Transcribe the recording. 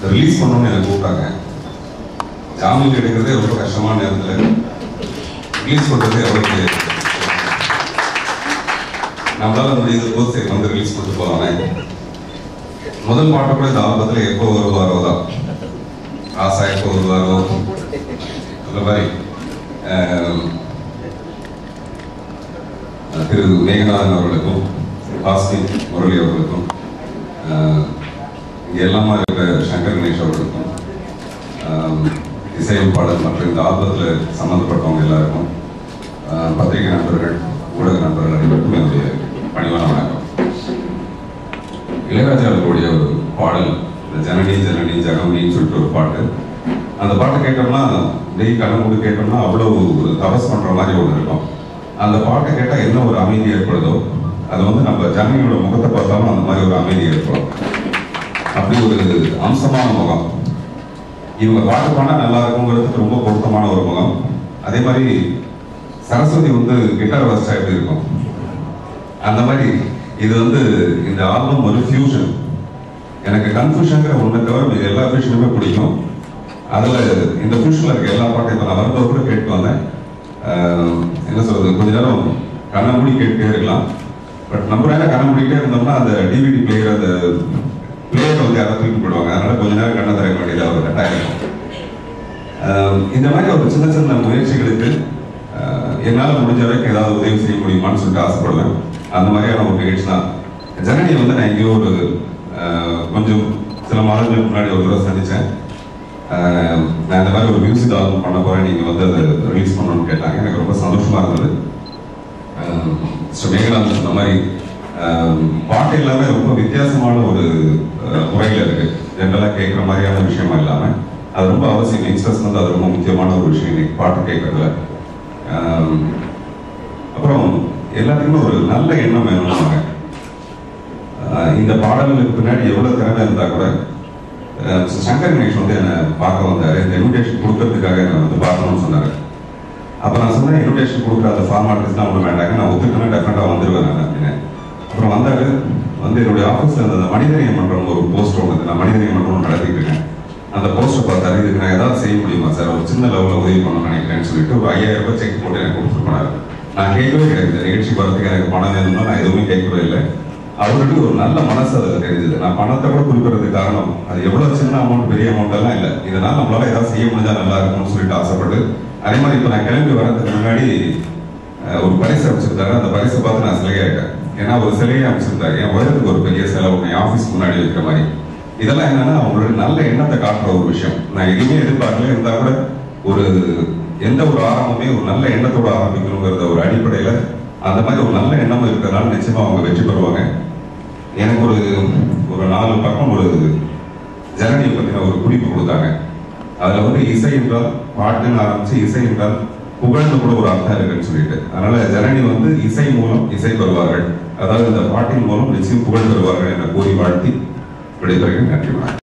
Release பண்ணணும்னு எனக்கு கூப்பிட்டாங்க ஜாமீன் எடுக்கிறதே ரொம்ப கஷ்டமான நேரத்தில் ரிலீஸ் பண்ணுறது அவருக்கு நம்மளால முடியுது போது சரி வந்து ரிலீஸ் பண்ணிட்டு போகலாமே முதல் பாட்டு கூட இந்த ஆல்பத்தில் எப்போ வருவாரோ தான் ஆசா எப்போ வருவாரோ அந்த மாதிரி ஆம், திரு மேகநாதன் அவர்களுக்கும் ஹாஸ்டின் முரளி அவர்களுக்கும் ஆஹ், இங்க எல்லாமா இருக்கிற சங்கர் கணேஷ் அவர்களுக்கும் ஆம், இசையமைப்பாளர் மற்றும் இந்த ஆல்பத்தில் சம்மந்தப்பட்டவங்க எல்லாருக்கும் ஆஹ், பத்திரிகை நண்பர்கள் ஊடக நண்பர்கள் அனைவருக்கும் என்னுடைய பணிவான வணக்கம் இளையராஜா அவர்களுடைய ஒரு பாடல் இந்த ஜனனி ஜனனி ஜகமின்னு சொல்லிட்டு ஒரு பாட்டு அந்த பாட்டை கேட்டோம்னா டெய் கண்ண மூடி கேட்டோம்னா அவ்வளோ ஒரு தபஸ் பண்ற மாதிரி ஒன்று இருக்கும் அந்த பாட்டை கேட்டால் என்ன ஒரு அமைதி ஏற்படுதோ அது வந்து நம்ம ஜனனியோட முகத்தை பார்த்தாலும் அந்த மாதிரி ஒரு அமைதி ஏற்படும் அப்படி ஒரு அம்சமான முகம் இவங்க பாட்டு பாடினா நல்லா இருக்குங்கிறதுக்கு ரொம்ப பொருத்தமான ஒரு முகம் அதே மாதிரி சரஸ்வதி வந்து கிட்டார் வாசிச்சா எப்படி இருக்கும் அந்த மாதிரி இது வந்து இந்த ஆல்பம் ஒரு ஃபியூஷன் எனக்கு கன்ஃபியூஷன்ங்கிற ஒன்றை தவிர மீதி எல்லா ஃபியூஷனுமே பிடிக்கும் அதில் இந்த ஃபியூஷனில் இருக்க எல்லா பாட்டும் இப்போ நான் வரும்போது கூட கேட்டு வந்தேன் ஆஹ் என்ன சொல்றது கொஞ்ச நேரம் கண்ணை மூடி கேட்டுட்டே இருக்கலாம் பட் நம்ம நேரம் கண்ணை மூடிக்கிட்டே இருந்தோம்னா அந்த டிவிடி பிளேயர் அந்த பிளேயரை வந்து யாராவது தூக்கி போடுவாங்க அதனால கொஞ்ச நேரம் கண்ணை திறக்க வேண்டியதாக ஒரு கட்டாயம் இருக்கும். ஆஹ் இந்த மாதிரி ஒரு சின்ன சின்ன முயற்சிகளுக்கு ஆஹ் என்னால முடிஞ்ச வரைக்கும் ஏதாவது உதவி செய்ய முடியுமான்னு சொல்லிட்டு ஆசைப்படுவேன் அந்த மாதிரியான ஒரு நிகழ்ச்சி தான் ஜனனி வந்து நான் எங்கேயோ ஒரு ஆஹ் கொஞ்சம் சில மாதங்களுக்கு முன்னாடி ஒரு தடவை சந்திச்சேன் ஆஹ் நான் இந்த மாதிரி ஒரு மியூசிக் ஆல்பம் பண்ண போறேன் நீங்க வந்து அதை ரிலீஸ் பண்ணணும்னு கேட்டாங்க எனக்கு ரொம்ப சந்தோஷமா இருந்தது மிஸ்டர் மேகநாதன் சொன்ன மாதிரி ஆஹ் பாட்டு எல்லாமே ரொம்ப வித்தியாசமான ஒரு ஆஹ் முறையில் இருக்கு ஜென்ரலாக கேட்குற மாதிரியான விஷயமா இல்லாம அது ரொம்ப அவசியம் யங்ஸ்டர்ஸ் வந்து அது ரொம்ப முக்கியமான ஒரு விஷயம் இன்னைக்கு பாட்டு கேட்கறதுல ஆஹ் அப்புறம் எல்லாத்துக்குமே ஒரு நல்ல எண்ணம் வேணும்னாங்க ஆஹ் இந்த பாடல்களுக்கு பின்னாடி எவ்வளவு திறமை இருந்தா கூட ஆஹ் Mr. சங்கர் கணேஷ் வந்து என்னை பார்க்க வந்தாரு இந்த இன்விடேஷன் கொடுக்கறதுக்காக என்னை வந்து பார்க்கணும்னு சொன்னாரு அப்ப நான் சொன்னேன் இன்விடேஷன் கொடுக்குற அந்த ஃபார்மாலிட்டிஸ்லாம் ஒன்றும் வேண்டாங்க நான் ஒத்துக்கிட்டேன்னா டெஃபினட்டாக வந்துருவேன் நான் அப்படின்னு அப்புறம் வந்தாரு வந்து என்னுடைய ஆஃபீஸில் இருந்த அந்த மனிதநேயம் மன்றம் ஒரு போஸ்டர் ஒன்று நான் மனிதநேயம் மன்றம் நடத்திட்டு இருக்கேன் அந்த போஸ்டர் பார்த்தாரு இதுக்கு நான் ஏதாவது செய்ய முடியுமா சார் ஒரு சின்ன லெவலில் உதவி பண்ணணும்னு நினைக்கிறேன்னு சொல்லிட்டு ஒரு ஐயாயிரம் ரூபாய் செக் போட்டு எனக்கு கொடுத்துட்டு போனாரு நான் கேட்கவே கிடையாது இந்த நிகழ்ச்சி வரதுக்கு எனக்கு பணம் வேணும்னா நான் எதுவுமே கேட்கவே இல்லை அவருக்கு ஒரு நல்ல மனசு அதில் தெரிஞ்சது நான் பணத்தை கூட குறிப்பிடறதுக்கு காரணம் அது எவ்வளவு சின்ன அமௌண்ட் பெரிய அமௌண்ட் எல்லாம் இல்லை இதனால நம்மளால ஏதாவது செய்ய முடிஞ்சா நல்லா இருக்கும்னு சொல்லிட்டு ஆசைப்பட்டு அதே மாதிரி இப்போ நான் கிளம்பி வரதுக்கு முன்னாடி அஹ், ஒரு பரிசு அமைச்சிருந்தாரு அந்த பரிசை பார்த்து நான் சிலையாயிட்டேன் ஏன்னா ஒரு சிலையை அமைச்சிருந்தாரு என் உயரத்துக்கு ஒரு பெரிய சிலை ஒன்று என் ஆஃபீஸ் முன்னாடி வைக்கிற மாதிரி இதெல்லாம் என்னன்னா அவங்களோட நல்ல எண்ணத்தை காட்டுற ஒரு விஷயம் நான் எதுவுமே எதிர்பார்க்கல இருந்தா கூட ஒரு எந்த ஒரு ஆரம்பமே ஒரு நல்ல எண்ணத்தோட ஆரம்பிக்கணுங்கிறத ஒரு அடிப்படையில அந்த மாதிரி ஒரு நல்ல எண்ணம் இருக்கிறதுனால நிச்சயமா அவங்க வெற்றி பெறுவாங்க எனக்கு ஒரு ஒரு நாலு பக்கம் ஒரு ஜனனியை பத்தின ஒரு குறிப்பு கொடுத்தாங்க அதுல வந்து இசை என்றால் பாட்டுன்னு ஆரம்பிச்சு இசை என்றால் புகழ்ந்து கூட ஒரு அர்த்தம் இருக்குன்னு சொல்லிட்டு அதனால ஜனனி வந்து இசை மூலம் இசை பெறுவார்கள் அதாவது இந்த பாட்டின் மூலம் நிச்சயம் புகழ் பெறுவார்கள் என கூறி வாழ்த்தி விடைபெறுகிறேன் நன்றி வணக்கம்